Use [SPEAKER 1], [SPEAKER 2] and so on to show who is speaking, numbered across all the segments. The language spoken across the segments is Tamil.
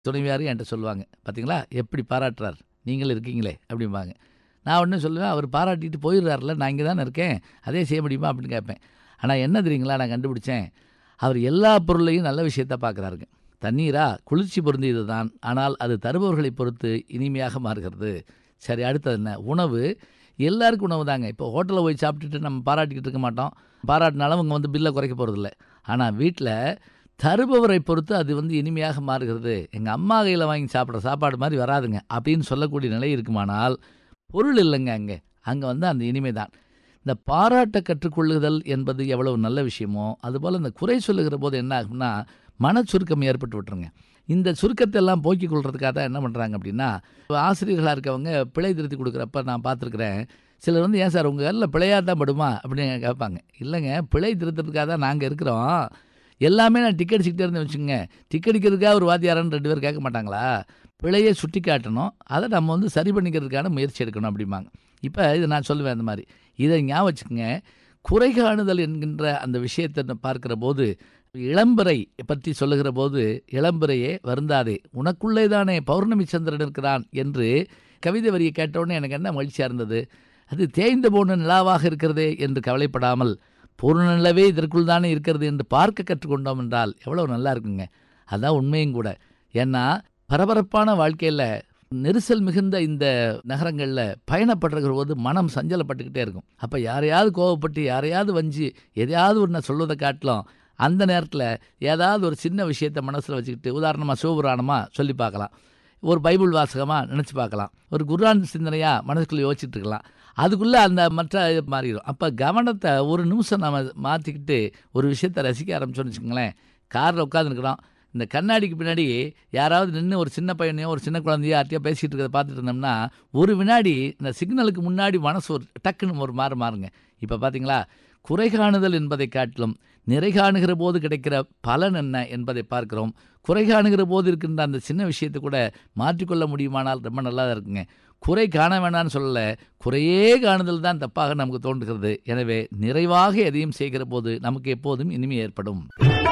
[SPEAKER 1] துணைவியாரும் என்கிட்ட சொல்லுவாங்க பார்த்தீங்களா எப்படி பாராட்டுறார் நீங்களும் இருக்கீங்களே அப்படிம்பாங்க நான் ஒன்றும் சொல்லுவேன் அவர் பாராட்டிட்டு போயிடுறாருல நான் இங்கே தானே இருக்கேன் அதே செய்ய முடியுமா அப்படின்னு கேட்பேன் ஆனால் என்ன தெரியுங்களா நான் கண்டுபிடிச்சேன் அவர் எல்லா பொருளையும் நல்ல விஷயத்த பார்க்குறாருங்க தண்ணீரா குளிர்ச்சி பொருந்தியது தான் ஆனால் அது தருபவர்களை பொறுத்து இனிமையாக மாறுகிறது சரி அடுத்தது என்ன உணவு எல்லாருக்கும் உணவு தாங்க இப்போ ஹோட்டலில் போய் சாப்பிட்டுட்டு நம்ம பாராட்டிக்கிட்டு இருக்க மாட்டோம் பாராட்டினாலும் அவங்க வந்து பில்லை குறைக்க போகிறதில்ல ஆனால் வீட்டில் தருபவரை பொறுத்து அது வந்து இனிமையாக மாறுகிறது எங்கள் அம்மா கையில் வாங்கி சாப்பிட்ற சாப்பாடு மாதிரி வராதுங்க அப்படின்னு சொல்லக்கூடிய நிலை இருக்குமானால் பொருள் இல்லைங்க அங்கே அங்கே வந்து அந்த இனிமை தான் இந்த பாராட்ட கற்றுக்கொள்ளுதல் என்பது எவ்வளவு நல்ல விஷயமோ அதுபோல் இந்த குறை சொல்லுகிற போது என்ன ஆகும்னா மனச்சுருக்கம் ஏற்பட்டு விட்டுருங்க இந்த சுருக்கத்தை எல்லாம் போக்கிக் கொள்றதுக்காக தான் என்ன பண்ணுறாங்க அப்படின்னா ஆசிரியர்களாக இருக்கவங்க பிழை திருத்தி கொடுக்குறப்ப நான் பார்த்துருக்குறேன் சிலர் வந்து ஏன் சார் உங்கள் எல்லாம் பிழையாக தான் படுமா அப்படின்னு கேட்பாங்க இல்லைங்க பிழை திருத்துறதுக்காக தான் நாங்கள் இருக்கிறோம் எல்லாமே நான் டிக்கெட் அடிச்சுக்கிட்டே இருந்தேன் வச்சுக்கோங்க டிக்கெட் அடிக்கிறதுக்காக ஒரு வாத்தியாரன்னு ரெண்டு பேர் கேட்க மாட்டாங்களா பிழையை சுட்டி காட்டணும் அதை நம்ம வந்து சரி பண்ணிக்கிறதுக்கான முயற்சி எடுக்கணும் அப்படிம்பாங்க இப்போ இதை நான் சொல்லுவேன் அந்த மாதிரி இதை ஞாபகம் வச்சுக்கோங்க குறை காணுதல் என்கின்ற அந்த விஷயத்தை பார்க்கிற போது இளம்பரை பற்றி சொல்லுகிற போது இளம்பரையே வருந்தாதே உனக்குள்ளே தானே பௌர்ணமி சந்திரன் இருக்கிறான் என்று கவிதை வரியை கேட்டவுடனே எனக்கு என்ன மகிழ்ச்சியாக இருந்தது அது தேய்ந்த போன நிலாவாக இருக்கிறதே என்று கவலைப்படாமல் பூர்ண நிலவே இதற்குள் தானே இருக்கிறது என்று பார்க்க கற்றுக்கொண்டோம் என்றால் எவ்வளோ நல்லா இருக்குங்க அதான் உண்மையும் கூட ஏன்னா பரபரப்பான வாழ்க்கையில் நெரிசல் மிகுந்த இந்த நகரங்களில் பயணப்படுற போது மனம் சஞ்சலப்பட்டுக்கிட்டே இருக்கும் அப்போ யாரையாவது கோவப்பட்டு யாரையாவது வஞ்சி எதையாவது ஒன்று சொல்வதை காட்டிலும் அந்த நேரத்தில் ஏதாவது ஒரு சின்ன விஷயத்தை மனசில் வச்சுக்கிட்டு உதாரணமாக சிவபுராணமாக சொல்லி பார்க்கலாம் ஒரு பைபிள் வாசகமாக நினச்சி பார்க்கலாம் ஒரு குர்ஆன் சிந்தனையாக மனசுக்குள்ளே யோசிச்சுட்டு இருக்கலாம் அதுக்குள்ளே அந்த மற்ற இது மாறிடும் அப்போ கவனத்தை ஒரு நிமிஷம் நம்ம மாற்றிக்கிட்டு ஒரு விஷயத்தை ரசிக்க ஆரம்பிச்சோன்னு வச்சுக்கோங்களேன் காரில் உட்காந்துருக்குறோம் இந்த கண்ணாடிக்கு பின்னாடி யாராவது நின்று ஒரு சின்ன பையனையோ ஒரு சின்ன குழந்தையோ யார்ட்டையோ பேசிகிட்டு இருக்கிறத பார்த்துட்டு இருந்தோம்னா ஒரு வினாடி இந்த சிக்னலுக்கு முன்னாடி மனசு ஒரு டக்குன்னு ஒரு மாறு மாறுங்க இப்போ பார்த்தீங்களா குறை காணுதல் என்பதை காட்டிலும் நிறை காணுகிற போது கிடைக்கிற பலன் என்ன என்பதை பார்க்கிறோம் குறை காணுகிற போது இருக்கின்ற அந்த சின்ன விஷயத்தை கூட மாற்றிக்கொள்ள முடியுமானால் ரொம்ப நல்லா இருக்குங்க குறை காண வேண்டாம்னு சொல்லலை குறையே காணுதல் தான் தப்பாக நமக்கு தோன்றுகிறது எனவே நிறைவாக எதையும் செய்கிற போது நமக்கு எப்போதும் இனிமை ஏற்படும்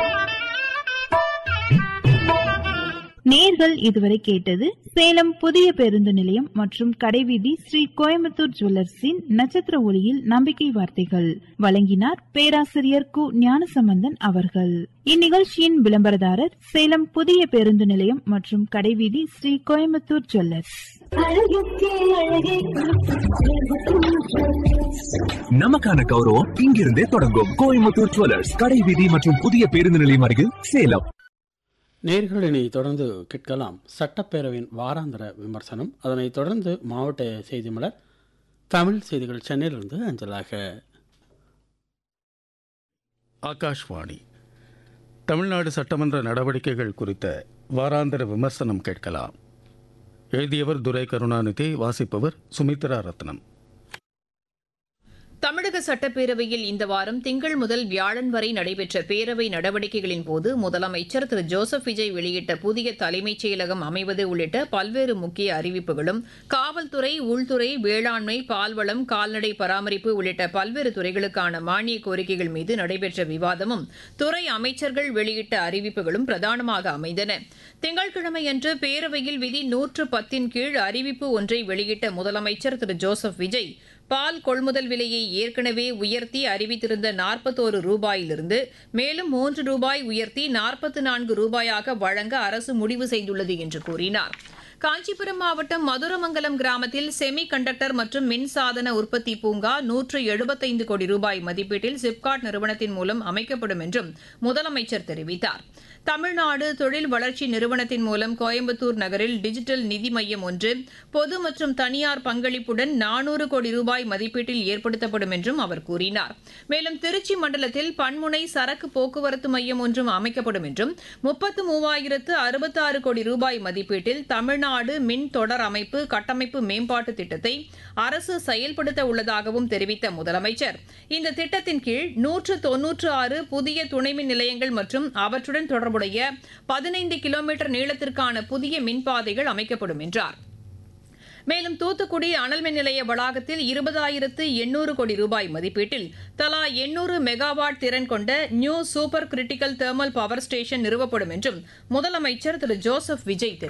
[SPEAKER 2] நேர்கள் இதுவரை கேட்டது சேலம் புதிய பேருந்து நிலையம் மற்றும் கடைவீதி ஸ்ரீ கோயம்புத்தூர் ஜுவல்லர்ஸின் நட்சத்திர ஒளியில் நம்பிக்கை வார்த்தைகள் வழங்கினார் பேராசிரியர் கு ஞானசம்பந்தன் அவர்கள் இந்நிகழ்ச்சியின் விளம்பரதாரர் சேலம் புதிய பேருந்து நிலையம் மற்றும் கடைவீதி ஸ்ரீ கோயம்புத்தூர் ஜுவல்லர்ஸ்
[SPEAKER 3] நமக்கான கௌரவம் இங்கிருந்தே தொடங்கும் கோயம்புத்தூர் ஜுவல்லர்ஸ் கடை வீதி மற்றும் புதிய பேருந்து நிலையம் அருகில் சேலம்
[SPEAKER 4] நேர்களினை தொடர்ந்து கேட்கலாம் சட்டப்பேரவையின் வாராந்திர விமர்சனம் அதனைத் தொடர்ந்து மாவட்ட செய்தி மலர் தமிழ் செய்திகள் சென்னையிலிருந்து அஞ்சலாக ஆகாஷ்வாணி தமிழ்நாடு சட்டமன்ற நடவடிக்கைகள் குறித்த வாராந்திர விமர்சனம் கேட்கலாம் எழுதியவர் துரை கருணாநிதி வாசிப்பவர் சுமித்ரா ரத்னம்
[SPEAKER 5] தமிழக சட்டப்பேரவையில் இந்த வாரம் திங்கள் முதல் வியாழன் வரை நடைபெற்ற பேரவை நடவடிக்கைகளின் போது முதலமைச்சர் திரு ஜோசப் விஜய் வெளியிட்ட புதிய தலைமைச் செயலகம் அமைவது உள்ளிட்ட பல்வேறு முக்கிய அறிவிப்புகளும் காவல்துறை உள்துறை வேளாண்மை பால்வளம் கால்நடை பராமரிப்பு உள்ளிட்ட பல்வேறு துறைகளுக்கான மானிய கோரிக்கைகள் மீது நடைபெற்ற விவாதமும் துறை அமைச்சர்கள் வெளியிட்ட அறிவிப்புகளும் பிரதானமாக அமைந்தன திங்கட்கிழமையன்று பேரவையில் விதி நூற்று பத்தின் கீழ் அறிவிப்பு ஒன்றை வெளியிட்ட முதலமைச்சர் திரு ஜோசப் விஜய் பால் கொள்முதல் விலையை ஏற்கனவே உயர்த்தி அறிவித்திருந்த நாற்பத்தோரு ரூபாயிலிருந்து மேலும் மூன்று ரூபாய் உயர்த்தி நாற்பத்தி நான்கு ரூபாயாக வழங்க அரசு முடிவு செய்துள்ளது என்று கூறினார் காஞ்சிபுரம் மாவட்டம் மதுரமங்கலம் கிராமத்தில் செமி கண்டக்டர் மற்றும் மின்சாதன உற்பத்தி பூங்கா நூற்று எழுபத்தைந்து கோடி ரூபாய் மதிப்பீட்டில் சிப்காட் நிறுவனத்தின் மூலம் அமைக்கப்படும் என்றும் முதலமைச்சர் தெரிவித்தார் தமிழ்நாடு தொழில் வளர்ச்சி நிறுவனத்தின் மூலம் கோயம்புத்தூர் நகரில் டிஜிட்டல் நிதி மையம் ஒன்று பொது மற்றும் தனியார் பங்களிப்புடன் நானூறு கோடி ரூபாய் மதிப்பீட்டில் ஏற்படுத்தப்படும் என்றும் அவர் கூறினார் மேலும் திருச்சி மண்டலத்தில் பன்முனை சரக்கு போக்குவரத்து மையம் ஒன்றும் அமைக்கப்படும் என்றும் முப்பத்து மூவாயிரத்து அறுபத்தாறு கோடி ரூபாய் மதிப்பீட்டில் தமிழ்நாடு மின் தொடர் அமைப்பு கட்டமைப்பு மேம்பாட்டு திட்டத்தை அரசு செயல்படுத்த உள்ளதாகவும் தெரிவித்த முதலமைச்சர் இந்த திட்டத்தின் கீழ் நூற்று தொன்னூற்று ஆறு புதிய துணைமின் நிலையங்கள் மற்றும் அவற்றுடன் தொடர்புடைய பதினைந்து கிலோமீட்டர் நீளத்திற்கான புதிய மின்பாதைகள் அமைக்கப்படும் என்றார் மேலும் தூத்துக்குடி அனல் மின் நிலைய வளாகத்தில் இருபதாயிரத்து எண்ணூறு கோடி ரூபாய் மதிப்பீட்டில் தலா எண்ணூறு மெகாவாட் திறன் கொண்ட new super critical thermal power station நிறுவப்படும் என்றும் முதலமைச்சர் திரு ஜோசப் விஜய் தெரிவித்தார்